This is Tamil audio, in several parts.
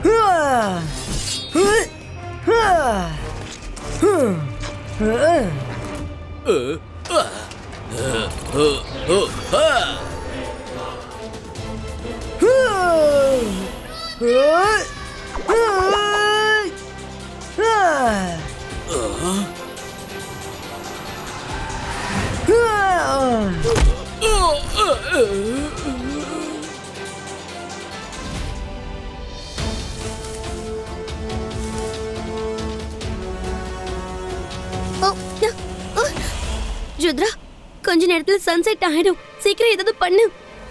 ஓ, ஓ. ருத்ரா கொஞ்ச நேரத்துல சன்செட் ஆயிடும் சீக்கிரம் ஏதாவது பண்ணு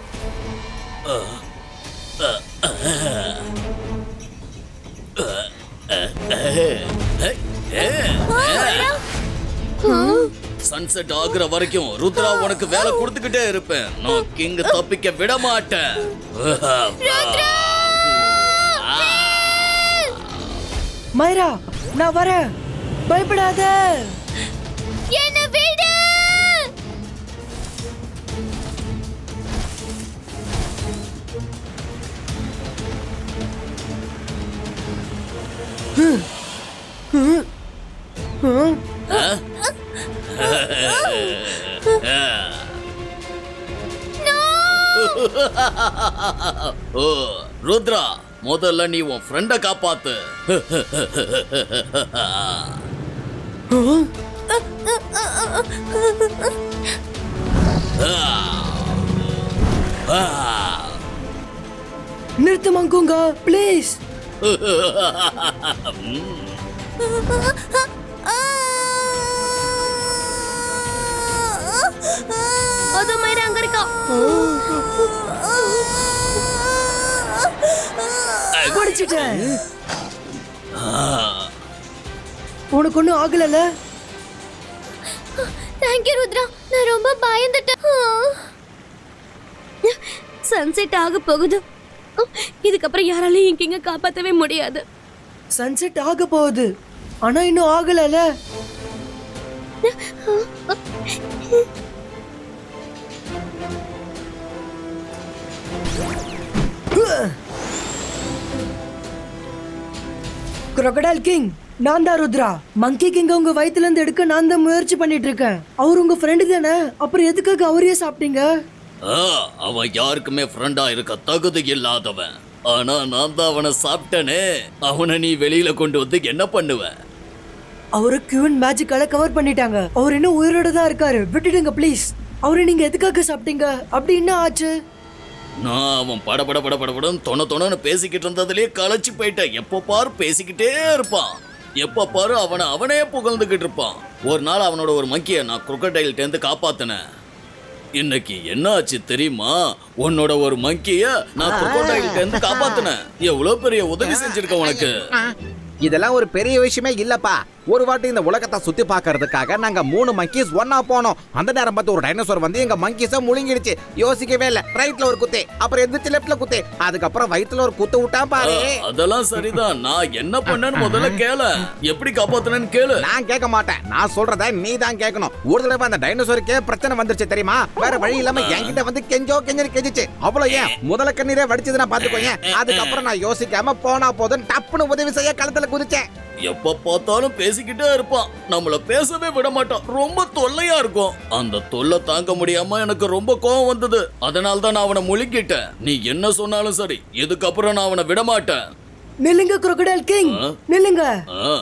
சன்செட் ஆகுற வரைக்கும் ருத்ரா உனக்கு வேலை கொடுத்துக்கிட்டே இருப்பேன் நான் கிங் தப்பிக்க விட மாட்டேன் மைரா நான் வரேன் பயப்படாத என்ன விடு ஓ ருத்ரா முதல்ல நீ உன் ஃப்ரெண்ட காப்பாத்து நிறுத்து மங்குங்க ப்ளீஸ் அது மயிரா அங்க இருக்கா பிடிச்சிட்டேன் உனக்கு ஒன்றும் ஆகலல்ல தேங்க்யூ ருத்ரா நான் ரொம்ப பயந்துட்டேன் சன்செட் ஆக போகுது இதுக்கப்புறம் யாராலையும் என் கிங்க காப்பாத்தவே முடியாது சன்செட் ஆக போகுது ஆனா இன்னும் ஆகலல்ல crocodile கிங் நான் தான் ருத்ரா மங்கி கிங் உங்க வயித்துல இருந்து எடுக்க நான் தான் முயற்சி பண்ணிட்டு இருக்கேன் அவர் உங்க ஃப்ரெண்டு தானே அப்புறம் எதுக்காக அவரையே சாப்பிட்டீங்க ஆ, அவன் யாருக்குமே ஃப்ரெண்டா இருக்க தகுதி இல்லாதவன் ஆனா நான் தான் அவனை சாப்பிட்டனே அவனை நீ வெளியில கொண்டு வந்து என்ன பண்ணுவ அவரு கியூன் மேஜிக்கால கவர் பண்ணிட்டாங்க அவர் இன்னும் உயிரோட தான் இருக்காரு விட்டுடுங்க ப்ளீஸ் அவரை நீங்க எதுக்காக சாப்பிட்டீங்க அப்படி என்ன ஆச்சு நான் அவன் படபட படபடபடம் தொண தொணன்னு பேசிக்கிட்டு இருந்ததுலயே களைச்சு போயிட்டேன் எப்போ பாரு பேசிக்கிட்டே இருப்பான் எப்ப பாரு அவனை அவனே புகழ்ந்துகிட்டு இருப்பான் ஒரு நாள் அவனோட ஒரு மங்கிய நான் குரோக்கடைல்ட்ட இருந்து காப்பாத்தினேன் இன்னைக்கு என்ன ஆச்சு தெரியுமா உன்னோட ஒரு மங்கிய நான் குரோக்கடைல்ட்ட இருந்து காப்பாத்தினேன் எவ்வளவு பெரிய உதவி செஞ்சிருக்க உனக்கு இதெல்லாம் ஒரு பெரிய விஷயமே இல்லப்பா ஒரு வாட்டி இந்த உலகத்தை சுத்தி பார்க்கறதுக்காக நாங்க மூணு மங்கீஸ் ஒன்னா போனோம் அந்த நேரம் பார்த்து ஒரு டைனோசர் வந்து எங்க மங்கீஸ முழுங்கிடுச்சு யோசிக்கவே இல்ல ரைட்ல ஒரு குத்து அப்புறம் எந்திரிச்சு லெஃப்ட்ல குத்து அதுக்கப்புறம் வயித்துல ஒரு குத்து விட்டா பாரு அதெல்லாம் சரிதான் நான் என்ன பண்ணேன்னு முதல்ல கேள எப்படி காப்பாத்தினேன்னு கேளு நான் கேட்க மாட்டேன் நான் சொல்றத நீ தான் கேட்கணும் ஒரு தடவை அந்த டைனோசருக்கே பிரச்சனை வந்துருச்சு தெரியுமா வேற வழி இல்லாம என்கிட்ட வந்து கெஞ்சோ கெஞ்சரி கெஞ்சிச்சு அவ்வளவு ஏன் முதல கண்ணீரே வடிச்சதுன்னா பாத்துக்கோங்க அதுக்கப்புறம் நான் யோசிக்காம போனா போதும் டப்புன்னு உதவி செய்ய களத்துல குதிச்சேன் எப்ப பார்த்தாலும் பேசிக்கிட்டே இருப்பான் நம்மள பேசவே விட மாட்டான் ரொம்ப தொல்லையா இருக்கும் அந்த தொல்லை தாங்க முடியாம எனக்கு ரொம்ப கோவம் வந்தது அதனால தான் நான் அவனை முழுங்கிட்டேன் நீ என்ன சொன்னாலும் சரி இதுக்கப்புறம் நான் அவனை விட மாட்டேன் நில்லுங்க crocodile கிங் ஆ? நில்லுங்க ஆ,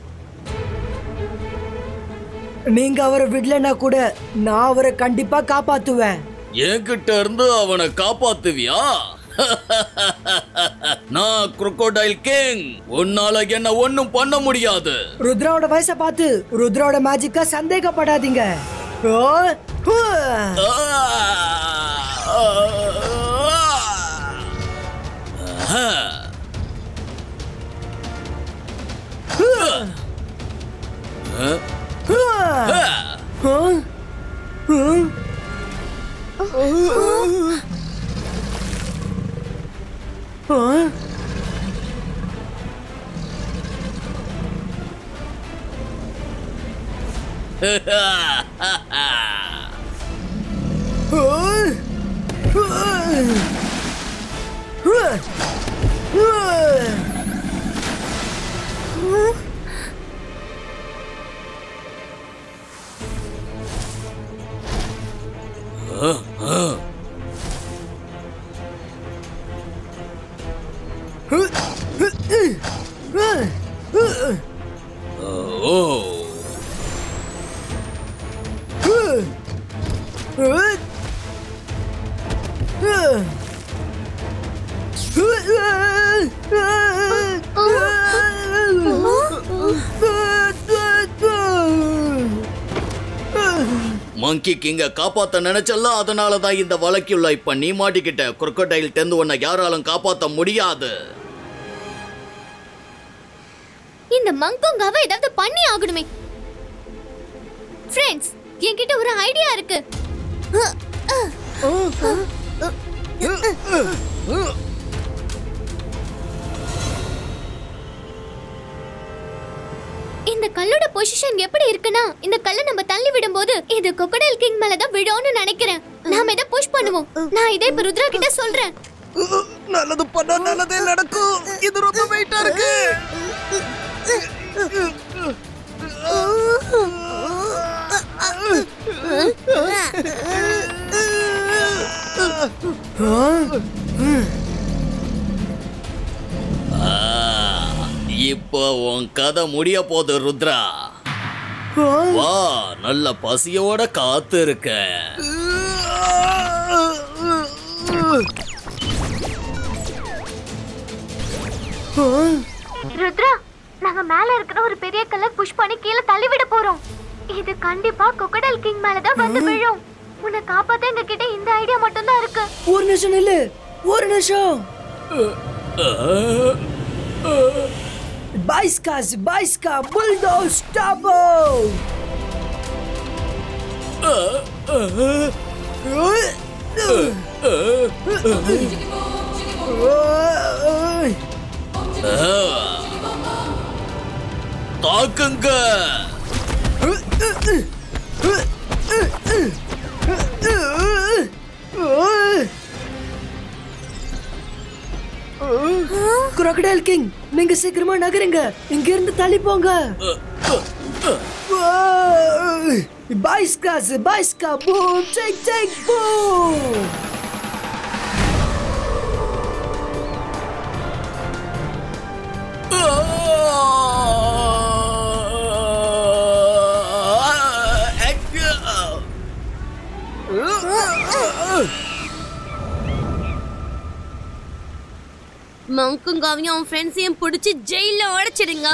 நீங்க அவரை விடலனா கூட நான் அவரை கண்டிப்பா காப்பாத்துவேன் என்கிட்ட இருந்து அவனை காப்பாத்துவியா நான் குரோக்கோடைல் கிங் உன்னால என்ன ஒண்ணும் பண்ண முடியாது ருத்ராவோட வயசை பார்த்து ருத்ராவோட மேஜிக்கா சந்தேகப்படாதீங்க ஓ, ஹூ. ஹூ. ஹூ. ஹூ. ஹூ. ஹூ. ஹூ. ஹூ. ஹூ. ஓ மங்கி கிங்க காப்பாத்த நினைச்சல அதனால தான் இந்த வழக்குள்ள இப்ப நீ மாட்டிக்கிட்ட குரக்கடைல் டெந்து உன்னை யாராலும் காப்பாத்த முடியாது இந்த மங்கோங்காவை ஏதாவது பண்ணி ஆகணுமே ஃப்ரெண்ட்ஸ் என்கிட்ட ஒரு ஐடியா இருக்கு இந்த கல்லோட பொசிஷன் எப்படி இருக்குன்னா இந்த கல்லை நம்ம தள்ளி விடும்போது இது கொக்கடைல் கிங் மேல தான் விழும்னு நினைக்கிறேன் நாம இதை புஷ் பண்ணுவோம் நான் இதை இப்ப ருத்ரா கிட்ட சொல்றேன் நல்லது பண்ணா நல்லதே நடக்கும் இது ரொம்ப வெயிட்டா இருக்கு ஆ, இப்போ உன் கதை முடிய போகுது ருத்ரா வா நல்ல பசியோட காத்து இருக்க ருத்ரா நாங்க மேல இருக்கிற ஒரு பெரிய கல்லை புஷ் பண்ணி கீழே தள்ளி விட போறோம் இது கண்டிப்பா கொக்கடல் கிங் மேல தான் வந்து விழும் உன்னை காப்பாத்த எங்க கிட்ட இந்த ஐடியா மட்டும் தான் இருக்கு ஒரு நிமிஷம் நில்லு ஒரு நிமிஷம் பாய்ஸ்காஸ் பாய்ஸ்கா புல்டோ ஸ்டாபோ தாக்குங்க crocodile கிங் நீங்க சீக்கிரமா நகருங்க இங்க இருந்து தள்ளி போங்க பாய்ஸ்காஸ் பாய்ஸ்கா பூம் டேக் டேக் பூம் மங்குங்காவையும் அவன் ஃப்ரெண்ட்ஸையும் பிடிச்சி ஜெயில உடைச்சிடுங்க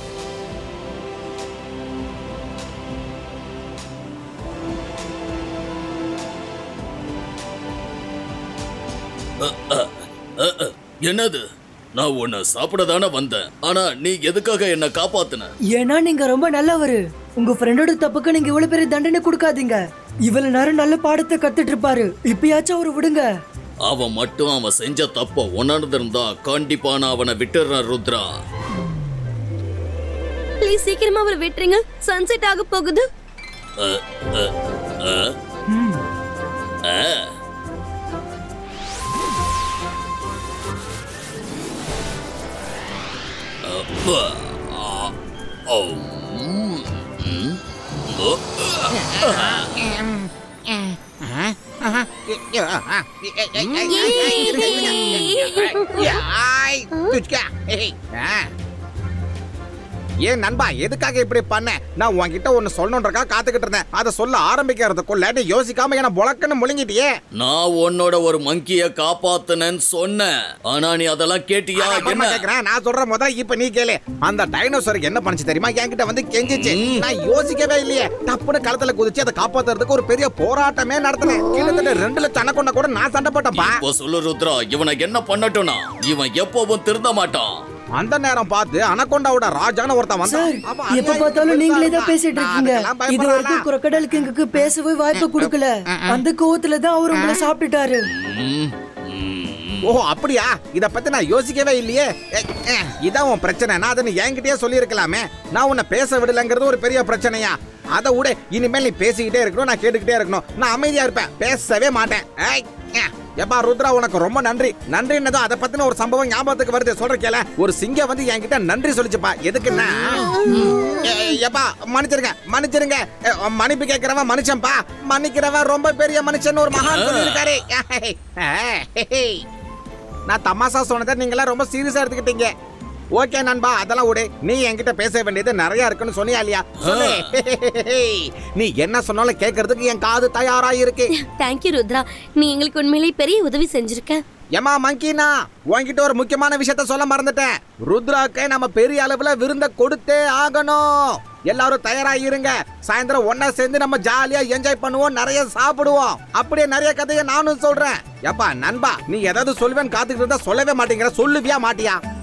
என்னது நான் உன்னை சாப்பிட தானே வந்தேன் ஆனா நீ எதுக்காக என்ன காப்பாத்துன ஏன்னா நீங்க ரொம்ப நல்லவரு உங்க ஃப்ரெண்டோட தப்புக்கு நீங்க இவ்வளவு பெரிய தண்டனை கொடுக்காதீங்க இவ்வளவு நேரம் நல்ல பாடத்தை கத்துட்டு இருப்பாரு இப்பயாச்சும் அவரை விடுங்க அவன் மட்டும் அவன் செஞ்ச தப்ப உணர்ந்திருந்தா கண்டிப்பா நான் அவனை விட்டுறேன் ருத்ரா ப்ளீஸ் சீக்கிரமா அவரை விட்டுருங்க சன்செட் ஆக போகுது அ, அ, அ, அ. அப்பா. ஆ, ஓ, ம், ம், ஓ. ஏன் நண்பா எதுக்காக இப்படி பண்ண நான் உன்கிட்ட ஒன்னு சொல்லணுன்றக்கா காத்துக்கிட்டு இருந்தேன் அதை சொல்ல ஆரம்பிக்கிறதுக்குள்ள நீ யோசிக்காம என்ன புழக்குன்னு முழுங்கிட்டியே நான் உன்னோட ஒரு மங்கிய காப்பாத்துனேன்னு சொன்னேன் ஆனா நீ அதெல்லாம் கேட்டியா நான் அப்புறமா என்ன கேக்குறேன். நான் சொல்ற முதல்ல இப்ப நீ கேளு அந்த டைனோசருக்கு என்ன பண்ணுச்சு தெரியுமா என்கிட்ட வந்து கெஞ்சிச்சு நான் யோசிக்கவே இல்லையே டப்புன்னு களத்துல குதிச்சு அதை காப்பாத்துறதுக்கு ஒரு பெரிய போராட்டமே நடத்தினேன் கிட்டத்தட்ட ரெண்டு லட்சம் அணக்கொண்ட கூட நான் சண்டை போட்டேன்பா இப்போ சொல்லு ருத்ரா இவனை என்ன பண்ணட்டும்னா இவன் எப்பவும் திருந்த மாட்டான் அந்த நேரம் பார்த்து அனகொண்டாவோட ராஜான்னு ஒருத்தன் வந்தான் சார் அப்ப எப்ப அநியாயம் பார்த்தாலும் நீங்களே தான் நான் பேசிட்டு இருக்கீங்க அதுக்கெல்லாம் இது பயப்படல. வரைக்கும் crocodile கிங்குக்கு பேசவே வாய்ப்பு கொடுக்கல அந்த கோவத்துல தான் அவர் உங்களை சாப்பிட்டுட்டாரு ம், ம். ஓ அப்படியா இத பத்தி நான் யோசிக்கவே இல்லையே எ, எ, இதான் உன் பிரச்சனை நான் அதை நீ என்கிட்டயே சொல்லியிருக்கலாமே நான் உன்னை பேச விடலைங்கிறது ஒரு பெரிய பிரச்சனையா அதை விட இனிமேல் நீ பேசிக்கிட்டே இருக்கணும் நான் கேட்டுக்கிட்டே இருக்கணும் நான் அமைதியா இருப்பேன் பேசவே மாட்டேன் ஏய், எ, எப்பா ருத்ரா உனக்கு ரொம்ப நன்றி நன்றின்னதும் அதை பத்தின ஒரு சம்பவம் ஞாபகத்துக்கு வருது சொல்ற கேள ஒரு சிங்கம் வந்து என்கிட்ட நன்றி சொல்லிச்சுப்பா எதுக்குன்னா எ, எப்பா மன்னிச்சிருங்க மன்னிச்சிருங்க எ, மன்னிப்பு கேட்கிறவன் மனுஷன்பா மன்னிக்கிறவன் ரொம்ப பெரிய மனுஷன் ஒரு மகான் சொல்லியிருக்காரு நான் தமாசா சொன்னதை நீங்களாம் ரொம்ப சீரியஸா எடுத்துக்கிட்டீங்க ஓகே நண்பா அதெல்லாம் விடு நீ என்கிட்ட பேச வேண்டியது நிறைய இருக்குன்னு சொன்னியா இல்லையா சொல்லு. நீ என்ன சொன்னாலும் கேட்கறதுக்கு என் காது தயாரா இருக்கு தேங்க்யூ ருத்ரா நீ எங்களுக்கு உண்மையிலேயே பெரிய உதவி செஞ்சிருக்க ஏமா மங்கினா உன்கிட்ட ஒரு முக்கியமான விஷயத்த சொல்ல மறந்துட்டேன் ருத்ராக்கு நம்ம பெரிய அளவுல விருந்த கொடுத்தே ஆகணும் எல்லாரும் தயாரா இருங்க சாயந்தரம் ஒண்ணா சேர்ந்து நம்ம ஜாலியா என்ஜாய் பண்ணுவோம் நிறைய சாப்பிடுவோம் அப்படியே நிறைய கதையை நானும் சொல்றேன் எப்பா நண்பா நீ ஏதாவது சொல்லுவேன்னு காத்துக்கிட்டு இருந்தா சொல்லவே மாட்டேங்கிற சொல்லுவியா மாட்டியா